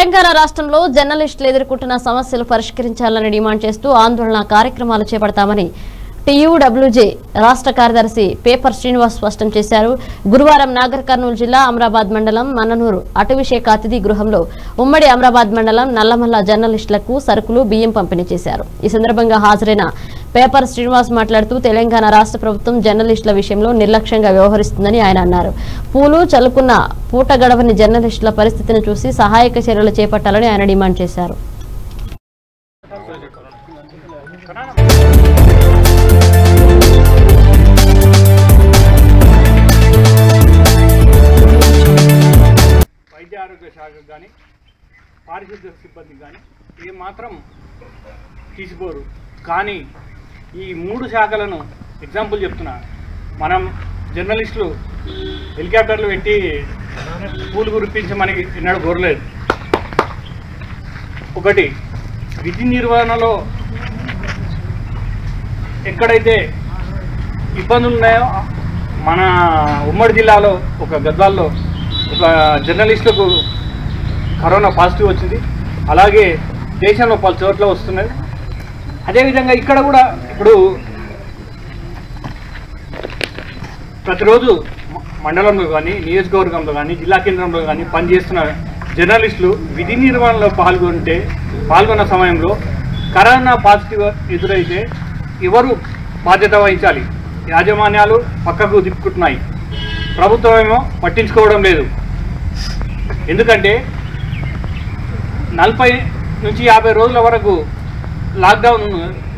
తెలంగాణ రాష్ట్రంలో జర్నలిస్టులు ఎదుర్కొంటున్న సమస్యలు పరిష్కరించాలని డిమాండ్ చేస్తూ ఆందోళన కార్యక్రమాలు చేపడతామని టీయూడబ్ల్యూజే రాష్ట్ర కార్యదర్శి పేపర్ శ్రీనివాస్ స్పష్టం చేశారు గురువారం నాగర్ కర్నూలు జిల్లా అమరాబాద్ మండలం మన్ననూరు అటవీశాఖ అతిథి గృహంలో ఉమ్మడి అమరాబాద్ మండలం నల్లమల్ల జర్నలిస్టులకు సరుకులు బియ్యం పంపిణీ చేశారు ఈ సందర్భంగా హాజరైన పేపర్ శ్రీనివాస్ మాట్లాడుతూ తెలంగాణ రాష్ట్ర ప్రభుత్వం జర్నలిస్టుల విషయంలో నిర్లక్ష్యంగా వ్యవహరిస్తుందని ఆయన అన్నారు పూలు చల్లుకున్న పూట గడవని జర్నలిస్టుల పరిస్థితిని చూసి సహాయక చర్యలు చేపట్టాలని ఆయన డిమాండ్ చేశారు వైద్య ఆరోగ్య శాఖకు కానీ పారిశుద్ధ్య సిబ్బందికి కానీ ఏ మాత్రం తీసిపోరు కానీ ఈ మూడు శాఖలను ఎగ్జాంపుల్ చెప్తున్నా మనం జర్నలిస్టులు హెలికాప్టర్లు పెట్టి పూలు కురిపించి మనకి ఎన్నడూ కోరలేదు ఒకటి విధి నిర్వహణలో ఎక్కడైతే ఇబ్బందులు ఉన్నాయో మన ఉమ్మడి జిల్లాలో ఒక గద్వాల్లో ఒక జర్నలిస్టులకు కరోనా పాజిటివ్ వచ్చింది అలాగే దేశంలో పలు చోట్ల వస్తున్నది అదేవిధంగా ఇక్కడ కూడా ఇప్పుడు ప్రతిరోజు మ- మండలంలో కానీ నియోజకవర్గంలో కానీ జిల్లా కేంద్రంలో కానీ పనిచేస్తున్న జర్నలిస్టులు విధి నిర్వహణలో పాల్గొంటే పాల్గొన్న సమయంలో కరోనా పాజిటివ్ ఎదురైతే ఎవరు బాధ్యత వహించాలి యాజమాన్యాలు పక్కకు తిప్పుకుంటున్నాయి ప్రభుత్వం ఏమో పట్టించుకోవడం లేదు ఎందుకంటే నలభై నుంచి యాభై రోజుల వరకు లాక్డౌన్